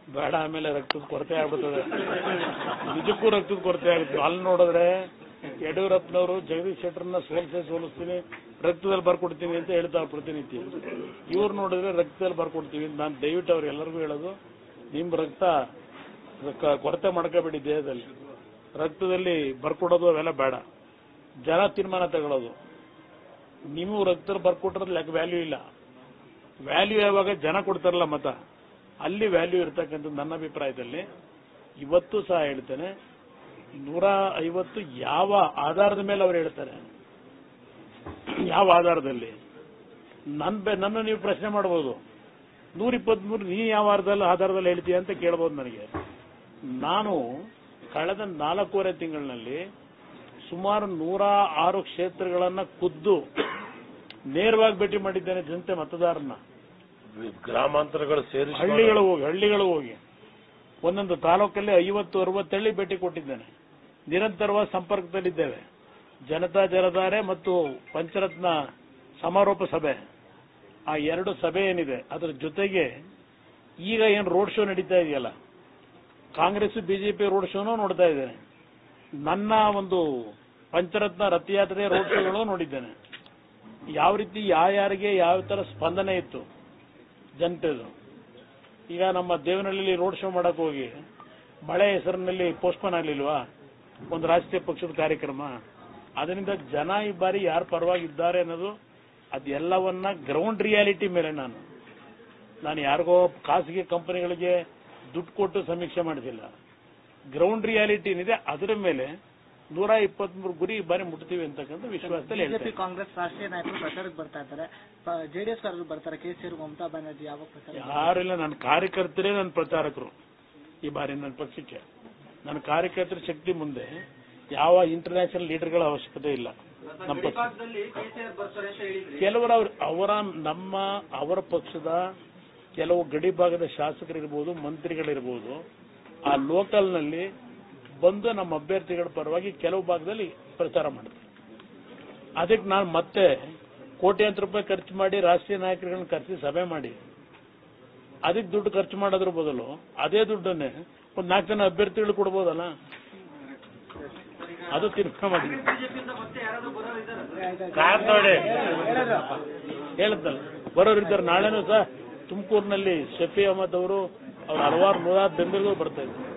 ಬೇಡ ಆಮೇಲೆ ರಕ್ತದ ಕೊರತೆ ಆಗ್ಬಿಡ್ತದೆ ನಿಜಕ್ಕೂ ರಕ್ತದ ಕೊರತೆ ಆಗುತ್ತೆ ಅಲ್ಲಿ ನೋಡಿದ್ರೆ ಯಡಿಯೂರಪ್ಪನವರು ಜಗದೀಶ್ ಶೆಟ್ಟರ್ನ ಸೋಲ್ಸೇ ಸೋಲಿಸ್ತೀನಿ ರಕ್ತದಲ್ಲಿ ಬರ್ಕೊಡ್ತೀನಿ ಅಂತ ಹೇಳ್ತಾರೆ ಪ್ರತಿನಿತ್ಯ ಇವ್ರು ನೋಡಿದ್ರೆ ರಕ್ತದಲ್ಲಿ ಬರ್ಕೊಡ್ತೀವಿ ನಾನು ದಯವಿಟ್ಟು ಅವ್ರಿಗೆಲ್ಲರಿಗೂ ಹೇಳೋದು ನಿಮ್ಮ ರಕ್ತ ಕ- ಕೊರತೆ ಮಾಡ್ಕೋಬೇಡಿ ದೇಹದಲ್ಲಿ ರಕ್ತದಲ್ಲಿ ಬರ್ಕೊಡೋದು ಅವೆಲ್ಲ ಬೇಡ ಜನ ತೀರ್ಮಾನ ತಗೊಳ್ಳೋದು ನೀವು ರಕ್ತ ಬರ್ಕೊಟ್ರದ್ದು ಲೆಕ್ಕ ವ್ಯಾಲ್ಯೂ ಇಲ್ಲ ವ್ಯಾಲ್ಯೂ ಯಾವಾಗ ಜನ ಕೊಡ್ತಾರಲ್ಲ ಮತ ಅಲ್ಲಿ ವ್ಯಾಲ್ಯೂ ಇರ್ತಕ್ಕಂಥದ್ದು ನನ್ನ ಅಭಿಪ್ರಾಯದಲ್ಲಿ ಇವತ್ತು ಸಹ ಹೇಳ್ತೇನೆ ನೂರ ಐವತ್ತು ಯಾವ ಆಧಾರದ ಮೇಲೆ ಅವ್ರು ಹೇಳ್ತಾರೆ ಯಾವ ಆಧಾರದಲ್ಲಿ ನನ್ ಬೆ- ನನ್ನ ನೀವು ಪ್ರಶ್ನೆ ಮಾಡಬಹುದು ನೂರ ಇಪ್ಪತ್ಮೂರು ನೀ ಯಾವ ಆಧಾರದಲ್ಲಿ ಆಧಾರದಲ್ಲಿ ಹೇಳ್ತೀಯ ಅಂತ ಕೇಳಬಹುದು ನನಗೆ ನಾನು ಕಳೆದ ನಾಲ್ಕೂವರೆ ತಿಂಗಳಿನಲ್ಲಿ ಸುಮಾರು ನೂರ ಆರು ಕ್ಷೇತ್ರಗಳನ್ನ ಖುದ್ದು ನೇರವಾಗಿ ಭೇಟಿ ಮಾಡಿದ್ದೇನೆ ಜನತೆ ಮತದಾರನ ಗ್ರಾಮಾಂತರಗಳು ಸೇರಿಸಿ ಹಳ್ಳಿಗಳು ಹೋಗಿ ಹಳ್ಳಿಗಳು ಹೋಗಿ ಒಂದೊಂದು ತಾಲೂಕಲ್ಲಿ ಐವತ್ತು ಅರವತ್ತು ಹಳ್ಳಿ ಭೇಟಿ ಕೊಟ್ಟಿದ್ದೇನೆ ನಿರಂತರವಾದ ಸಂಪರ್ಕದಲ್ಲಿದ್ದೇವೆ ಜನತಾ ಜಲಧಾರೆ ಮತ್ತು ಪಂಚರತ್ನ ಸಮಾರೋಪ ಸಭೆ ಆ ಎರಡು ಸಭೆ ಏನಿದೆ ಅದರ ಜೊತೆಗೆ ಈಗ ಏನು ರೋಡ್ ಶೋ ನಡೀತಾ ಇದೆಯಲ್ಲ ಕಾಂಗ್ರೆಸ್ ಬಿಜೆಪಿ ರೋಡ್ ಶೋನೂ ನೋಡ್ತಾ ಇದ್ದೇನೆ ನನ್ನ ಒಂದು ಪಂಚರತ್ನ ರಥಯಾತ್ರೆ ರೋಡ್ ಶೋಗಳು ನೋಡಿದ್ದೇನೆ ಯಾವ ರೀತಿ ಯಾರ್ಯಾರಿಗೆ ಯಾವ ತರ ಸ್ಪಂದನೆ ಇತ್ತು ಜನತೆದು ಈಗ ನಮ್ಮ ದೇವನಹಳ್ಳಿಲಿ ರೋಡ್ ಶೋ ಮಾಡಕ್ ಹೋಗಿ ಮಳೆ ಹೆಸರಿನಲ್ಲಿ ಪೋಸ್ಟ್ಪೋನ್ ಆಗ್ಲಿಲ್ವಾ ಒಂದು ರಾಷ್ಟ್ರೀಯ ಪಕ್ಷದ ಕಾರ್ಯಕ್ರಮ ಅದರಿಂದ ಜನ ಈ ಬಾರಿ ಯಾರು ಪರವಾಗಿದ್ದಾರೆ ಅನ್ನೋದು ಅದೆಲ್ಲವನ್ನ ಗ್ರೌಂಡ್ ರಿಯಾಲಿಟಿ ಮೇಲೆ ನಾನು ನಾನು ಯಾರಿಗೋ ಖಾಸಗಿ ಕಂಪನಿಗಳಿಗೆ ದುಡ್ಡು ಕೊಟ್ಟು ಸಮೀಕ್ಷೆ ಮಾಡಿಸಿಲ್ಲ ಗ್ರೌಂಡ್ ರಿಯಾಲಿಟಿ ಏನಿದೆ ಅದರ ಮೇಲೆ ನೂರ ಇಪ್ಪತ್ಮೂರು ಗುರಿ ಈ ಬಾರಿ ಮುಟ್ತೀವಿ ಅಂತಕ್ಕಂಥ ವಿಶ್ವಾಸದಲ್ಲಿ ಬಿಜೆಪಿ ಹೇಳ್ತೇನೆ ಕಾಂಗ್ರೆಸ್ ರಾಷ್ಟ್ರೀಯ ನಾಯಕರು ಪ್ರಚಾರಕ್ಕೆ ಬರ್ತಾ ಇದ್ದಾರೆ ಜೆಡಿಎಸ್ ಅವರು ಬರ್ತಾರೆ ಕೆಸಿಆರ್ ಮಮತಾ ಬ್ಯಾನರ್ಜಿ ಯಾವ ಪ್ರಚಾರ ಯಾರಿಲ್ಲ ನನ್ನ ಕಾರ್ಯಕರ್ತರೇ ನನ್ನ ಪ್ರಚಾರಕರು ಈ ಬಾರಿ ನನ್ನ ಪಕ್ಷಕ್ಕೆ ನನ್ನ ಕಾರ್ಯಕರ್ತರ ಶಕ್ತಿ ಮುಂದೆ ಯಾವ ಇಂಟರ್ನ್ಯಾಷನಲ್ ಲೀಡರ್ಗಳ ಅವಶ್ಯಕತೆ ಇಲ್ಲ ನಮ್ಮ ಪಕ್ಷ ಕೆಲವರು ಅವ್ರ ಅವರ ನಮ್ಮ ಅವರ ಪಕ್ಷದ ಕೆಲವು ಗಡಿ ಭಾಗದ ಶಾಸಕರಿರ್ಬೋದು ಮಂತ್ರಿಗಳಿರ್ಬೋದು ಆ ಲೋಕಲ್ನಲ್ಲಿ ಬಂದು ನಮ್ಮ ಅಭ್ಯರ್ಥಿಗಳ ಪರವಾಗಿ ಕೆಲವು ಭಾಗದಲ್ಲಿ ಪ್ರಚಾರ ಮಾಡ್ತಾರೆ ಅದಕ್ಕೆ ನಾನು ಮತ್ತೆ ಕೋಟ್ಯಾಂತರ ರೂಪಾಯಿ ಖರ್ಚು ಮಾಡಿ ರಾಷ್ಟ್ರೀಯ ನಾಯಕರುಗಳನ್ನ ಕರೆಸಿ ಸಭೆ ಮಾಡಿ ಅದಕ್ಕೆ ದುಡ್ಡು ಖರ್ಚು ಮಾಡೋದ್ರ ಬದಲು ಅದೇ ದುಡ್ಡನ್ನೇ ಒಂದು ನಾಲ್ಕು ಜನ ಅಭ್ಯರ್ಥಿಗಳು ಕೊಡ್ಬೋದಲ್ಲ ಅದು ತೀರ್ಮಾನ ಮಾಡಿ ಕಾರ್ತೋಡಿ ಹೇಳುತ್ತಲ್ಲ ಬರೋರಿದ್ದಾರೆ ನಾಳೆನೂ ಸಹ ತುಮಕೂರಿನಲ್ಲಿ ಶಫಿ ಅಹಮದ್ ಅವರು ಅವ್ರ ಹಲವಾರು ನೂರಾರು ಬೆಂಬಲಿಗರು ಬರ್ತಾ ಇದ್ದಾರೆ